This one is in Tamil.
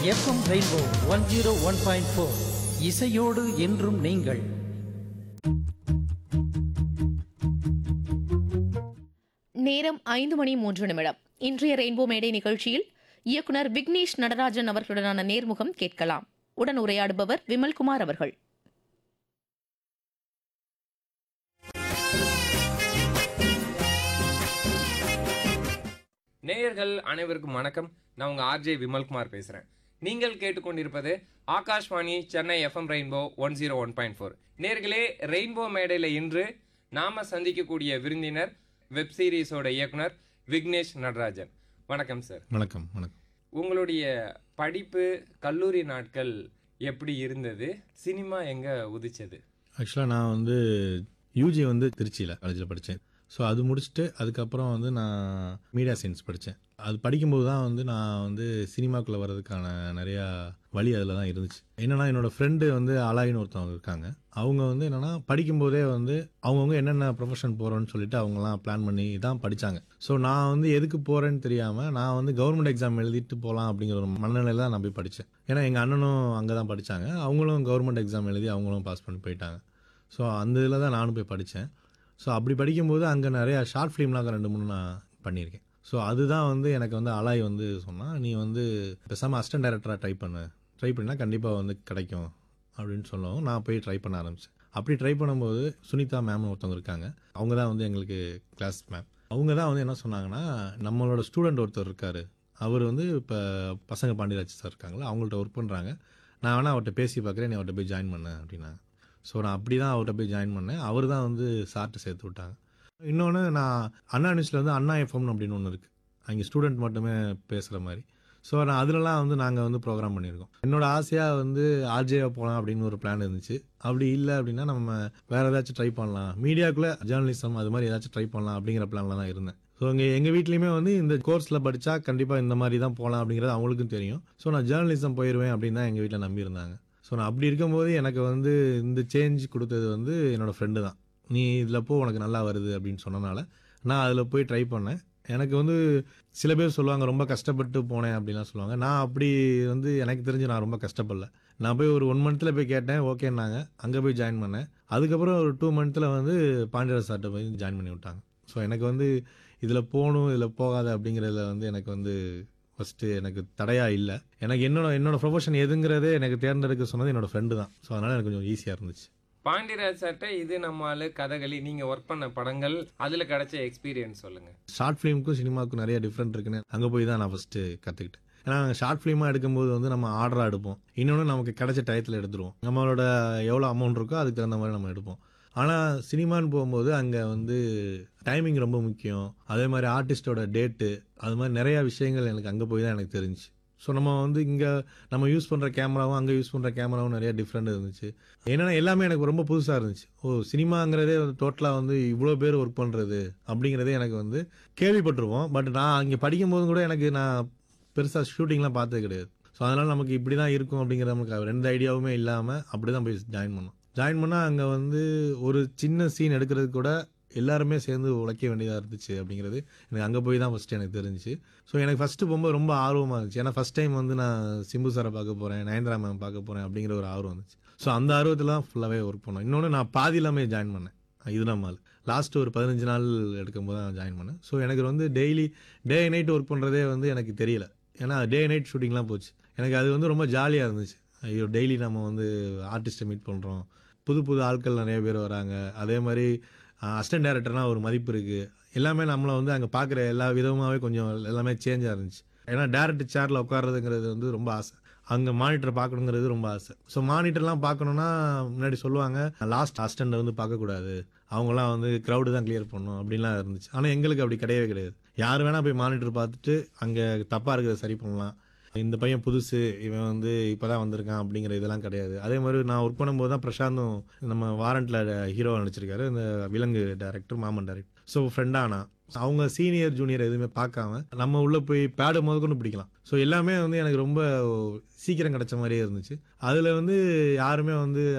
FM rainbow one zero one point four இசையோடு என்றும் நீங்கள் நேரம் ஐந்து மணி மூன்று நிமிடம் இன்றைய ரெயின்போ மேடை நிகழ்ச்சியில் இயக்குனர் விக்னேஷ் நடராஜன் அவர்களுடனான நேர்முகம் கேட்கலாம் உடன் உரையாடுபவர் விமல்குமார் அவர்கள் நேயர்கள் அனைவருக்கும் வணக்கம் நான் உங்கள் ஆர்ஜே விமல்குமார் பேசுகிறேன் நீங்கள் கேட்டுக்கொண்டிருப்பது Akashvani Chennai FM rainbow one zero one point four நேர்களே ரெயின்போ மேடையில் இன்று நாம சந்திக்கக்கூடிய விருந்தினர் வெப் சீரிஸோட இயக்குனர் விக்னேஷ் நடராஜன் வணக்கம் சார் வணக்கம் வணக்கம் உங்களுடைய படிப்பு கல்லூரி நாட்கள் எப்படி இருந்தது சினிமா எங்கே உதிச்சது ஆக்சுவலாக நான் வந்து யூஜி வந்து திருச்சியில் காலேஜில் படித்தேன் ஸோ அது முடிச்சுட்டு அதுக்கப்புறம் வந்து நான் மீடியா சயின்ஸ் படித்தேன் அது படிக்கும்போது தான் வந்து நான் வந்து சினிமாக்குள்ளே வர்றதுக்கான நிறையா வழி அதில் தான் இருந்துச்சு என்னென்னா என்னோடய ஃப்ரெண்டு வந்து அலாயின்னு ஒருத்தவங்க இருக்காங்க அவங்க வந்து என்னென்னா படிக்கும்போதே வந்து அவங்கவுங்க என்னென்ன ப்ரொஃபஷன் போகிறோன்னு சொல்லிட்டு அவங்கலாம் பிளான் பண்ணி தான் படித்தாங்க ஸோ நான் வந்து எதுக்கு போகிறேன்னு தெரியாமல் நான் வந்து கவர்மெண்ட் எக்ஸாம் எழுதிட்டு போகலாம் அப்படிங்கிற ஒரு மனநிலையில் தான் நான் போய் படித்தேன் ஏன்னா எங்கள் அண்ணனும் அங்கே தான் படித்தாங்க அவங்களும் கவர்மெண்ட் எக்ஸாம் எழுதி அவங்களும் பாஸ் பண்ணி போயிட்டாங்க ஸோ அந்த இதில் தான் நானும் போய் படித்தேன் ஸோ அப்படி படிக்கும்போது அங்கே நிறையா ஷார்ட் ஃபிலிம்லாம் ரெண்டு மூணு நான் பண்ணியிருக்கேன் ஸோ அதுதான் வந்து எனக்கு வந்து அலாய் வந்து சொன்னால் நீ வந்து பேசாமல் அசிஸ்டன்ட் டைரக்டராக ட்ரை பண்ணு ட்ரை பண்ணால் கண்டிப்பாக வந்து கிடைக்கும் அப்படின்னு சொல்லவும் நான் போய் ட்ரை பண்ண ஆரம்பித்தேன் அப்படி ட்ரை பண்ணும்போது சுனிதா மேம்னு ஒருத்தவங்க இருக்காங்க அவங்க தான் வந்து எங்களுக்கு கிளாஸ் மேம் அவங்க தான் வந்து என்ன சொன்னாங்கன்னா நம்மளோட ஸ்டூடெண்ட் ஒருத்தர் இருக்கார் அவர் வந்து இப்போ பசங்க பாண்டியராஜ் சார் இருக்காங்களா அவங்கள்ட்ட ஒர்க் பண்ணுறாங்க நான் வேணால் அவர்கிட்ட பேசி பார்க்குறேன் நீ அவர்கிட்ட போய் ஜாயின் பண்ண அப்படின்னாங்க ஸோ நான் அப்படி தான் அவர்கிட்ட போய் ஜாயின் பண்ணேன் அவர் தான் வந்து சார்ட்டு சேர்த்து விட்டாங்க இன்னொன்று நான் அண்ணா நியூஸில் வந்து அண்ணா எஃப்எம்னு அப்படின்னு ஒன்று இருக்குது அங்கே ஸ்டூடெண்ட் மட்டுமே பேசுகிற மாதிரி ஸோ நான் அதுலலாம் வந்து நாங்கள் வந்து ப்ரோக்ராம் பண்ணியிருக்கோம் என்னோட ஆசையாக வந்து ஆர்ஜேவை போகலாம் அப்படின்னு ஒரு பிளான் இருந்துச்சு அப்படி இல்லை அப்படின்னா நம்ம வேறு ஏதாச்சும் ட்ரை பண்ணலாம் மீடியாக்குள்ளே ஜேர்னலிசம் அது மாதிரி ஏதாச்சும் ட்ரை பண்ணலாம் அப்படிங்கிற பிளானில் தான் இருந்தேன் ஸோ இங்கே எங்கள் வீட்லேயுமே வந்து இந்த கோர்ஸில் படித்தா கண்டிப்பாக இந்த மாதிரி தான் போகலாம் அப்படிங்கிறது அவங்களுக்கும் தெரியும் ஸோ நான் ஜேர்னலிசம் போயிடுவேன் அப்படின்னு தான் எங்கள் வீட்டில் நம்பியிருந்தாங்க ஸோ நான் அப்படி இருக்கும்போது எனக்கு வந்து இந்த சேஞ்ச் கொடுத்தது வந்து என்னோடய ஃப்ரெண்டு தான் நீ இதில் போ உனக்கு நல்லா வருது அப்படின்னு சொன்னனால நான் அதில் போய் ட்ரை பண்ணேன் எனக்கு வந்து சில பேர் சொல்லுவாங்க ரொம்ப கஷ்டப்பட்டு போனேன் அப்படிலாம் சொல்லுவாங்க நான் அப்படி வந்து எனக்கு தெரிஞ்சு நான் ரொம்ப கஷ்டப்படல நான் போய் ஒரு ஒன் மந்த்தில் போய் கேட்டேன் ஓகேன்னாங்க அங்கே போய் ஜாயின் பண்ணேன் அதுக்கப்புறம் ஒரு டூ மந்த்தில் வந்து பாண்டியராஜ் சார்கிட்ட போய் ஜாயின் பண்ணி விட்டாங்க ஸோ எனக்கு வந்து இதில் போகணும் இதில் போகாத அப்படிங்கிறதுல வந்து எனக்கு வந்து ஃபஸ்ட்டு எனக்கு தடையாக இல்லை எனக்கு என்னோட என்னோட ப்ரொஃபஷன் எதுங்கிறதே எனக்கு தேர்ந்தெடுக்க சொன்னது என்னோட ஃப்ரெண்டு தான் ஸோ அதனால் எனக்கு கொஞ்சம் ஈஸியாக இருந்துச்சு பாண்டியராஜ் சார்ட்ட இது நம்மால் கதகளி நீங்கள் ஒர்க் பண்ண படங்கள் அதில் கிடைச்ச எக்ஸ்பீரியன்ஸ் சொல்லுங்கள் ஷார்ட் ஃபிலிமுக்கும் சினிமாவுக்கும் நிறைய டிஃப்ரெண்ட் இருக்குன்னு அங்கே போய் தான் நான் ஃபஸ்ட்டு கற்றுக்கிட்டேன் ஏன்னா நாங்கள் ஷார்ட் ஃபிலிமாக எடுக்கும்போது வந்து நம்ம ஆர்டராக எடுப்போம் இன்னொன்று நமக்கு கிடைச்ச டயத்தில் எடுத்துருவோம் நம்மளோட எவ்வளோ அமௌண்ட் இருக்கோ அதுக்கு தகுந்த மாதிரி நம்ம எடுப்போம் ஆனால் சினிமான்னு போகும்போது அங்கே வந்து டைமிங் ரொம்ப முக்கியம் அதே மாதிரி ஆர்டிஸ்டோட டேட்டு அது மாதிரி நிறையா விஷயங்கள் எனக்கு அங்கே போய் தான் எனக்கு தெரிஞ்சு ஸோ நம்ம வந்து இங்கே நம்ம யூஸ் பண்ணுற கேமராவும் அங்கே யூஸ் பண்ணுற கேமராவும் நிறைய டிஃப்ரெண்ட் இருந்துச்சு என்னென்னா எல்லாமே எனக்கு ரொம்ப புதுசாக இருந்துச்சு ஓ சினிமாங்கிறதே வந்து டோட்டலாக வந்து இவ்வளோ பேர் ஒர்க் பண்ணுறது அப்படிங்கிறதே எனக்கு வந்து கேள்விப்பட்டிருவோம் பட் நான் அங்கே படிக்கும்போது கூட எனக்கு நான் பெருசாக ஷூட்டிங்லாம் பார்த்தது கிடையாது ஸோ அதனால் நமக்கு இப்படி தான் இருக்கும் அப்படிங்கிற நமக்கு ரெண்டு ஐடியாவுமே இல்லாமல் அப்படி தான் போய் ஜாயின் பண்ணோம் ஜாயின் பண்ணால் அங்கே வந்து ஒரு சின்ன சீன் எடுக்கிறதுக்கு கூட எல்லாருமே சேர்ந்து உழைக்க வேண்டியதாக இருந்துச்சு அப்படிங்கிறது எனக்கு அங்கே போய் தான் ஃபஸ்ட்டு எனக்கு தெரிஞ்சுச்சு ஸோ எனக்கு ஃபஸ்ட்டு போகும்போது ரொம்ப ஆர்வமாக இருந்துச்சு ஏன்னா ஃபஸ்ட் டைம் வந்து நான் சிம்பு சாரை பார்க்க போகிறேன் நயன்தரா மேம் பார்க்க போகிறேன் அப்படிங்கிற ஒரு ஆர்வம் இருந்துச்சு ஸோ அந்த ஆர்வத்தில் தான் ஃபுல்லாகவே ஒர்க் பண்ணோம் இன்னொன்று நான் பாதி இல்லாமல் ஜாயின் பண்ணேன் இது நம்மால் லாஸ்ட் ஒரு பதினஞ்சு நாள் எடுக்கும்போது தான் ஜாயின் பண்ணேன் ஸோ எனக்கு வந்து டெய்லி டே நைட் ஒர்க் பண்ணுறதே வந்து எனக்கு தெரியல ஏன்னா டே நைட் ஷூட்டிங்லாம் போச்சு எனக்கு அது வந்து ரொம்ப ஜாலியாக இருந்துச்சு ஐயோ டெய்லி நம்ம வந்து ஆர்டிஸ்ட்டை மீட் பண்ணுறோம் புது புது ஆட்கள் நிறைய பேர் வராங்க அதே மாதிரி அசிஸ்டன்ட் டேரக்டர்னால் ஒரு மதிப்பு இருக்குது எல்லாமே நம்மளை வந்து அங்கே பார்க்குற எல்லா விதமாகவே கொஞ்சம் எல்லாமே சேஞ்சாக இருந்துச்சு ஏன்னா டேரக்ட் சேரில் உட்கார்றதுங்கிறது வந்து ரொம்ப ஆசை அங்கே மானிட்டர் பார்க்கணுங்கிறது ரொம்ப ஆசை ஸோ மானிட்டர்லாம் பார்க்கணுன்னா முன்னாடி சொல்லுவாங்க லாஸ்ட் அசிஸ்டண்ட்டை வந்து பார்க்கக்கூடாது அவங்களாம் வந்து க்ரௌடு தான் கிளியர் பண்ணணும் அப்படின்லாம் இருந்துச்சு ஆனால் எங்களுக்கு அப்படி கிடையவே கிடையாது யார் வேணால் போய் மானிட்டர் பார்த்துட்டு அங்கே தப்பாக இருக்கிறத சரி பண்ணலாம் இந்த பையன் புதுசு இவன் வந்து இப்போதான் வந்திருக்கான் அப்படிங்கிற இதெல்லாம் கிடையாது அதே மாதிரி நான் ஒர்க் பண்ணும்போது தான் பிரசாந்தும் நம்ம வாரண்ட்ல ஹீரோ நடிச்சிருக்காரு இந்த விலங்கு டேரக்டர் மாமன் டேரக்டர் ஸோ ஃப்ரெண்டானா அவங்க சீனியர் ஜூனியர் எதுவுமே பார்க்காம நம்ம உள்ள போய் பேடு முதற்கொண்டு பிடிக்கலாம் ஸோ எல்லாமே வந்து எனக்கு ரொம்ப சீக்கிரம் கிடைச்ச மாதிரியே இருந்துச்சு அதில் வந்து யாருமே வந்து